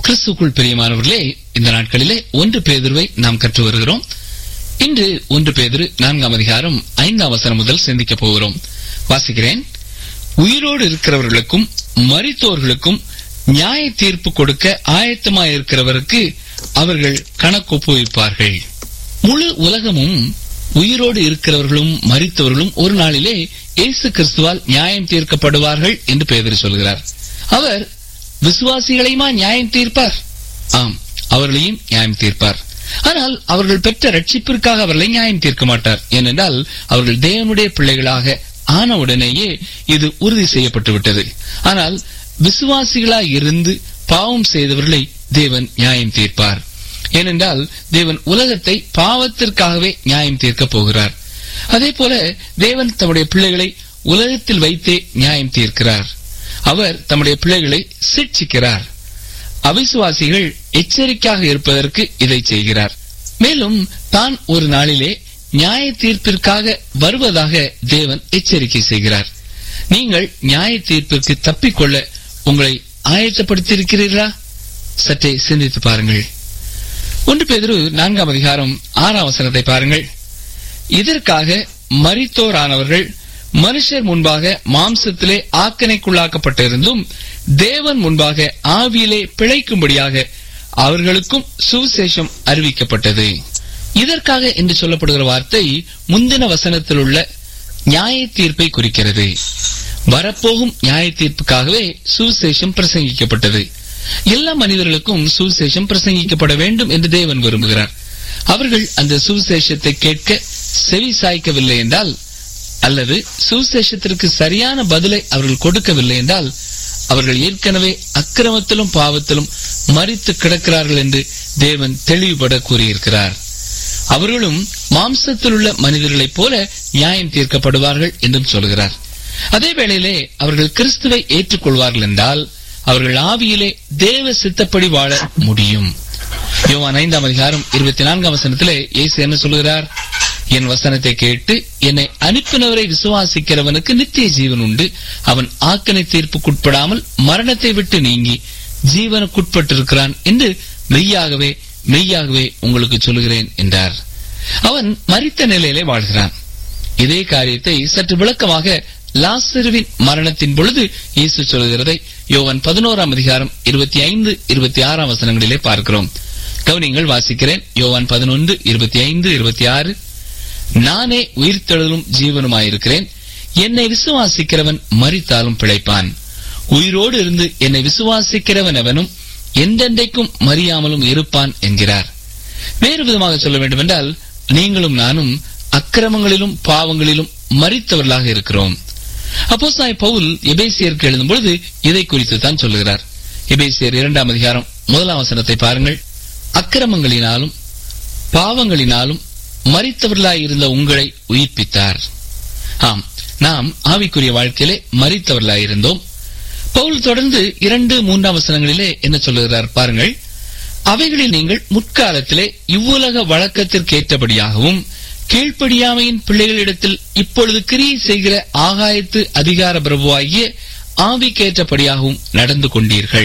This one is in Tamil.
கிறிஸ்துக்குள் பிரியமானவர்களே இந்த நாட்களிலே ஒன்று பேதுருவை நாம் கற்று வருகிறோம் இன்று ஒன்று பேதுரு நான்காம் அதிகாரம் ஐந்தாம் வசனம் முதல் சிந்திக்கப் போகிறோம் வாசிக்கிறேன் உயிரோடு இருக்கிறவர்களுக்கும் மரித்தோர்களுக்கும் நியாய தீர்ப்பு கொடுக்க ஆயத்தமாயிருக்கிறவருக்கு அவர்கள் கணக்கொப்புவிப்பார்கள் முழு உலகமும் உயிரோடு இருக்கிறவர்களும் மரித்தவர்களும் ஒரு நாளிலே இயேசு கிறிஸ்துவால் நியாயம் தீர்க்கப்படுவார்கள் என்று பேதர் சொல்கிறார் அவர் விசுவாசிகளையுமா நியாயம் தீர்ப்பார் ஆம் அவர்களையும் நியாயம் தீர்ப்பார் ஆனால் அவர்கள் பெற்ற ரட்சிப்பிற்காக அவர்களை நியாயம் தீர்க்க மாட்டார் ஏனென்றால் அவர்கள் தேவனுடைய பிள்ளைகளாக ஆனவுடனேயே இது உறுதி செய்யப்பட்டு விட்டது ஆனால் விசுவாசிகளாய் இருந்து பாவம் செய்தவர்களை தேவன் நியாயம் தீர்ப்பார் ஏனென்றால் தேவன் உலகத்தை பாவத்திற்காகவே நியாயம் தீர்க்கப் போகிறார் அதே போல தேவன் தம்முடைய பிள்ளைகளை உலகத்தில் வைத்தே நியாயம் தீர்க்கிறார் அவர் தம்முடைய பிள்ளைகளை சிட்சிக்கிறார் அவிசுவாசிகள் எச்சரிக்கையாக இருப்பதற்கு இதை செய்கிறார் மேலும் தான் ஒரு நாளிலே நியாய தீர்ப்பிற்காக வருவதாக தேவன் எச்சரிக்கை செய்கிறார் நீங்கள் நியாய தீர்ப்பிற்கு தப்பிக்கொள்ள உங்களை ஆயத்தப்படுத்தியிருக்கிறீர்களா சற்றே சிந்தித்து பாருங்கள் ஒன்று பேதிரு நான்காம் அதிகாரம் ஆறாம் வசனத்தை பாருங்கள் இதற்காக மரித்தோரானவர்கள் மனுஷர் முன்பாக மாம்சத்திலே ஆக்கனைக்குள்ளாக்கப்பட்டிருந்தும் தேவன் முன்பாக ஆவியிலே பிழைக்கும்படியாக அவர்களுக்கும் சுவிசேஷம் அறிவிக்கப்பட்டது இதற்காக என்று சொல்லப்படுகிற வார்த்தை முந்தின வசனத்தில் உள்ள நியாய தீர்ப்பை குறிக்கிறது வரப்போகும் நியாய தீர்ப்புக்காகவே சுவிசேஷம் பிரசங்கிக்கப்பட்டது எல்லா மனிதர்களுக்கும் சுவிசேஷம் பிரசங்கிக்கப்பட வேண்டும் என்று தேவன் விரும்புகிறார் அவர்கள் அந்த சுவிசேஷத்தை கேட்க செவி சாய்க்கவில்லை என்றால் அல்லது சுவிசேஷத்திற்கு சரியான பதிலை அவர்கள் கொடுக்கவில்லை என்றால் அவர்கள் ஏற்கனவே அக்கிரமத்திலும் பாவத்திலும் மறித்து கிடக்கிறார்கள் என்று தேவன் தெளிவுபட கூறியிருக்கிறார் அவர்களும் மாம்சத்தில் உள்ள மனிதர்களைப் போல நியாயம் தீர்க்கப்படுவார்கள் என்றும் சொல்கிறார் அதே வேளையிலே அவர்கள் கிறிஸ்துவை ஏற்றுக்கொள்வார்கள் என்றால் அவர்கள் ஆவியிலே தேவ சித்தப்படி வாழ முடியும் யோவான் ஐந்தாம் அதிகாரம் இருபத்தி நான்காம் வசனத்திலே இயேசு என்ன சொல்கிறார் என் வசனத்தை கேட்டு என்னை அனுப்பினவரை விசுவாசிக்கிறவனுக்கு நித்திய ஜீவன் உண்டு அவன் ஆக்கனை தீர்ப்புக்குட்படாமல் மரணத்தை விட்டு நீங்கி ஜீவனுக்குட்பட்டிருக்கிறான் என்று மெய்யாகவே மெய்யாகவே உங்களுக்கு சொல்லுகிறேன் என்றார் அவன் மரித்த நிலையிலே வாழ்கிறான் இதே காரியத்தை சற்று விளக்கமாக லாசருவின் மரணத்தின் பொழுது இயேசு சொல்கிறதை யோவன் பதினோராம் அதிகாரம் இருபத்தி ஐந்து இருபத்தி ஆறாம் வசனங்களிலே பார்க்கிறோம் கவனிங்கள் வாசிக்கிறேன் யோவான் பதினொன்று இருபத்தி ஐந்து இருபத்தி ஆறு நானே உயிர்த்தெழுதலும் ஜீவனுமாயிருக்கிறேன் என்னை விசுவாசிக்கிறவன் மறித்தாலும் பிழைப்பான் உயிரோடு இருந்து என்னை விசுவாசிக்கிறவன் எவனும் எந்தெந்தைக்கும் மறியாமலும் இருப்பான் என்கிறார் வேறு விதமாக சொல்ல வேண்டுமென்றால் நீங்களும் நானும் அக்கிரமங்களிலும் பாவங்களிலும் மறித்தவர்களாக இருக்கிறோம் அப்போ பவுல் எபேசியருக்கு எழுதும் பொழுது இதை குறித்து தான் சொல்லுகிறார் எபேசியர் இரண்டாம் அதிகாரம் முதலாம் வசனத்தை பாருங்கள் அக்கிரமங்களினாலும் பாவங்களினாலும் மறித்தவர்களாய் இருந்த உங்களை உயிர்ப்பித்தார் ஆம் நாம் ஆவிக்குரிய வாழ்க்கையிலே மறித்தவர்களாய் இருந்தோம் பவுல் தொடர்ந்து இரண்டு மூன்றாம் வசனங்களிலே என்ன சொல்லுகிறார் பாருங்கள் அவைகளில் நீங்கள் முற்காலத்திலே இவ்வுலக வழக்கத்திற்கேற்றபடியாகவும் கீழ்ப்படியாமையின் பிள்ளைகளிடத்தில் இப்பொழுது கிரியை செய்கிற ஆகாயத்து அதிகார பிரபுவாகிய ஆவிக்கேற்றபடியாகவும் நடந்து கொண்டீர்கள்